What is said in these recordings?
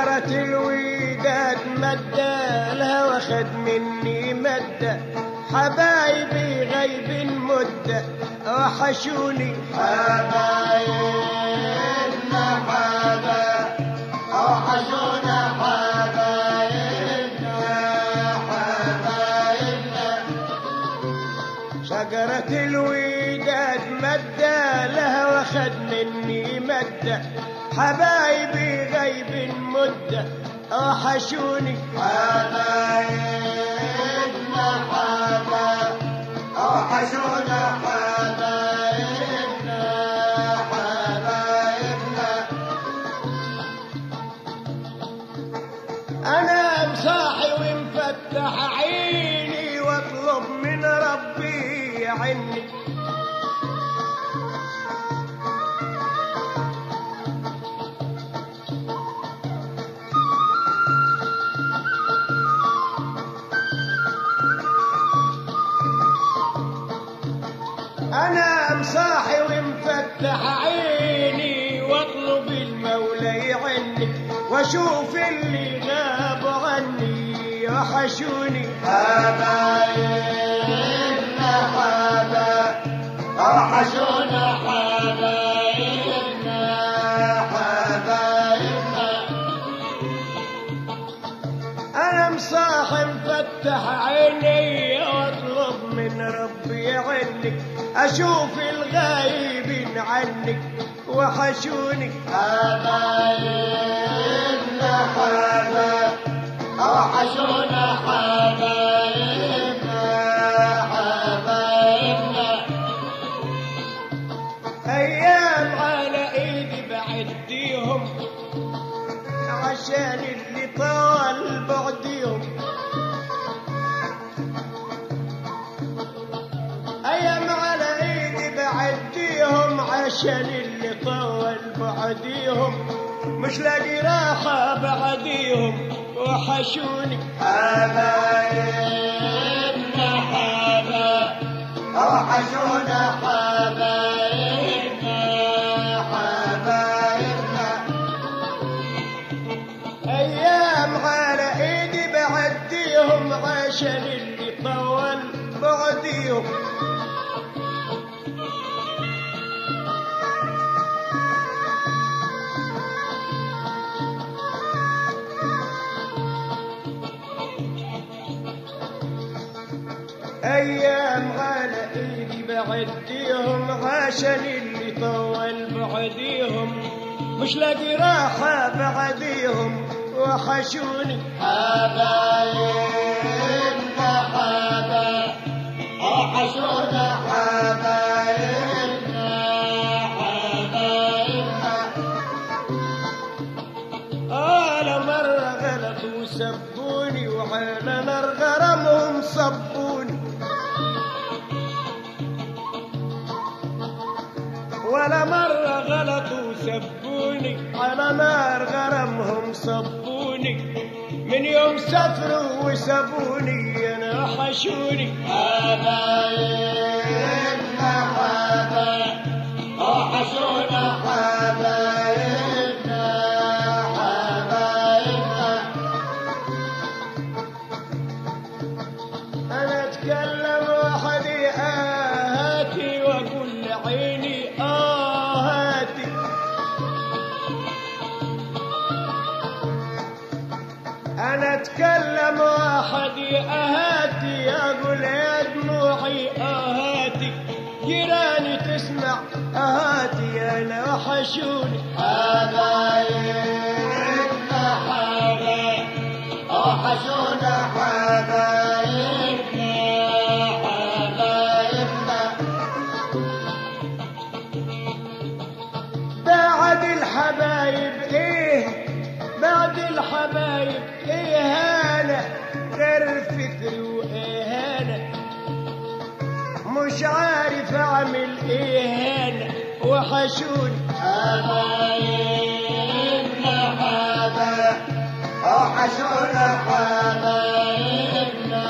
شجرة الوداد مدة لها واخد مني مدة حبايبي غيب مدة وحشوني حبايبنا حبايب وحشونا حبايبنا حبايبنا شجرة الوداد مدة لها واخد مني مدة حبايبي غيب مدة وحشوني حبايبنا حبايب وحشونا حبايبنا حبايبنا أنا مصاحي ومفتح عيني واطلب من ربي عني أنا مصاحي ومفتح عيني واطلب المولى يعني واشوف اللي غاب عني وحشوني حبايبنا حبايب وحشونا حبايبنا حبايبنا انا مصاحي مفتح عيني واطلب من ربي عنك اشوف الغايبين عنك وحشوني حبايبنا حبايب وحشونا حبايبنا حبايبنا ايام على ايدي بعديهم عشان اللي طال بعديهم ايام على ايدي بعديهم عشان اللي طول بعديهم مش لاقي راحة بعديهم وحشوني حبايبنا حبايب وحشونا حبايبنا حبايبنا ايام على ايدي بعديهم عشان اللي طول بعديهم ايام على ايدي بعديهم عشان اللي طول بعديهم مش لاقي راحة بعديهم وحشوني حبايبنا حبايب وحشونا حبايبنا حبايبنا على مرة غلطوا وسبوني وعلى نار غرمهم صبوني ولا مرة غلطوا وسبوني على نار غرمهم صبوني من يوم سافروا وسبوني انا حشوني حبايبنا حبايب وحشونا حبايبنا حبايبنا انا اتكلم وحدي اهاتي واقول لعيني اهاتي انا اتكلم وحدي اهاتي اقول يا دموعي اهاتي جيراني تسمع اهاتي انا وحشوني حبايبنا حبايب وحشونا حبايبنا حبايبنا بعد الحبايب ايه بعد الحبايب ايه هانا غير فكري واهانة مش عارف اعمل ايه هانا وحشوني حبايبنا حبايب وحشونا حبايبنا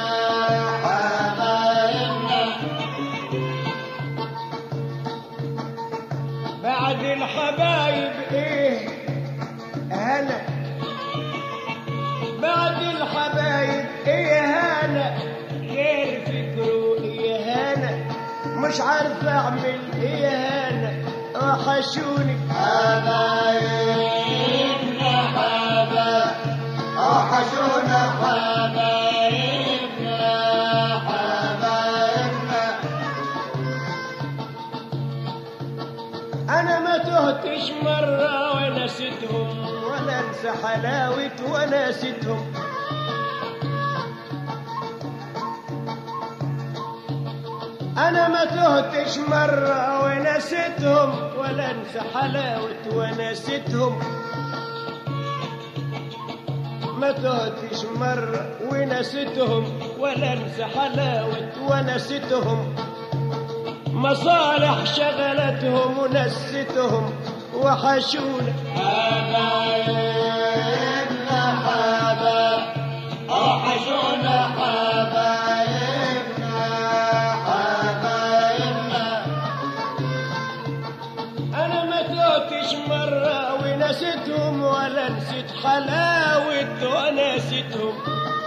حبايبنا بعد الحبايب ايه انا غير فكره إهانة مش عارف أعمل إهانة وحشوني حبايبنا حبايب وحشونا حبايبنا حبايبنا أنا ما تهتش مرة ونسيتهم ولا أنسى حلاوة وناستهم أنا ما تهتش مرة ونسيتهم ولا أنسى حلاوة وناستهم ما تهتش مرة ونسيتهم ولا أنسى حلاوة وناستهم مصالح شغلتهم ونستهم وحشونا حبايبنا حبايب وحشونا حبايبنا حبايبنا أنا ما توتش مرة ونسيتهم ولا نسيت حلاوة ونسيتهم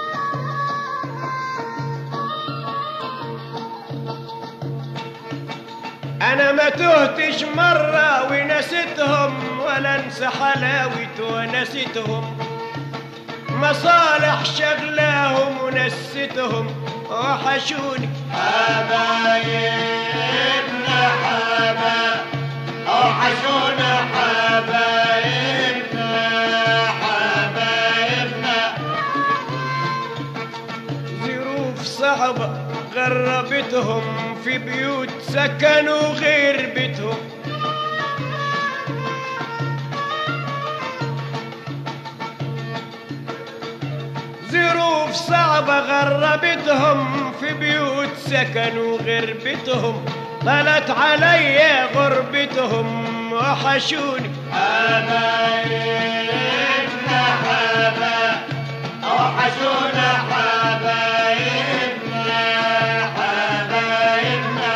أنا ما تهتش مرة ونسيتهم ولا انسى حلاوة ونسيتهم مصالح شغلاهم ونسيتهم وحشوني حبايبنا حبايب وحشونا حبايبنا حبايبنا ظروف صعبة غربتهم في بيوت سكنوا غير بيتهم ظروف صعبة غربتهم في بيوت سكنوا غير بيتهم طلت علي غربتهم وحشوني حبايبنا حبايب وحشونا حبايبنا حبايبنا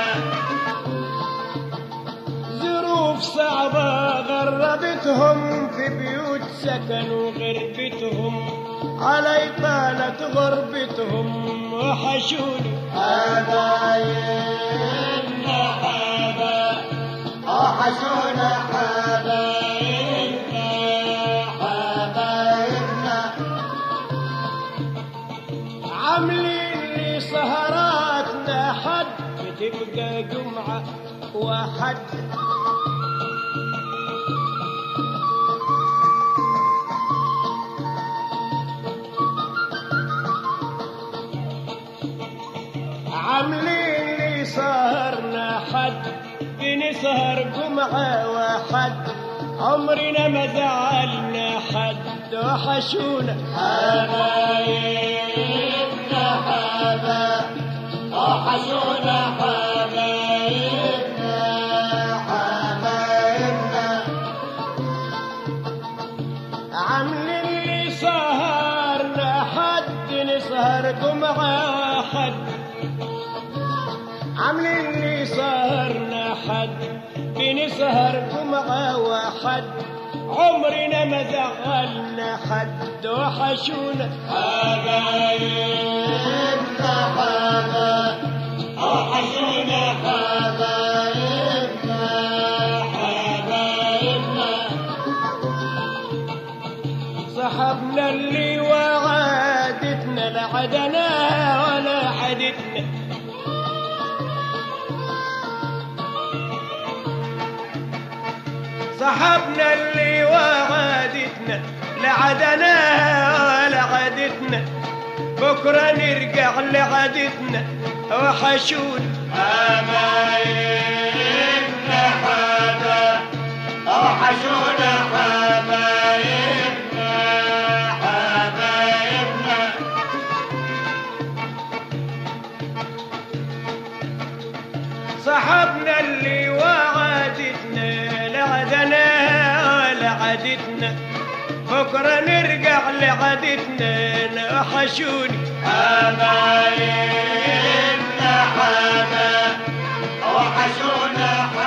ظروف صعبة غربتهم في بيوت سكنوا غربتهم علي طالت غربتهم وحشوني حبايبنا حبايب وحشونا حبايبنا حبايبنا عاملين لي سهراتنا حد بتبقى جمعة وحد عاملين لي سهرنا حد بنسهر جمعة وحد عمرنا ما زعلنا حد وحشونا حبايبنا حبايب وحشونا حبايبنا حبايبنا عاملين لي سهرنا حد نسهر جمعة حد عاملين لي سهرنا حد بنسهر جمعة وحد عمرنا ما زعلنا حد وحشونا حبايبنا حبايب وحشونا حبايبنا حبايبنا صحبنا اللي وعادتنا لا عدنا ولا عدتنا صحبنا اللي وعادتنا لا عدنا ولا عدتنا بكرة نرجع لعادتنا وحشونا حبايبنا حبايب وحشونا حبايبنا حبايبنا صحبنا اللي وعدتنا لعدنا ولا عدتنا بكرة نرجع لعادتنا نوحشوني حبايبنا حبايب وحشونا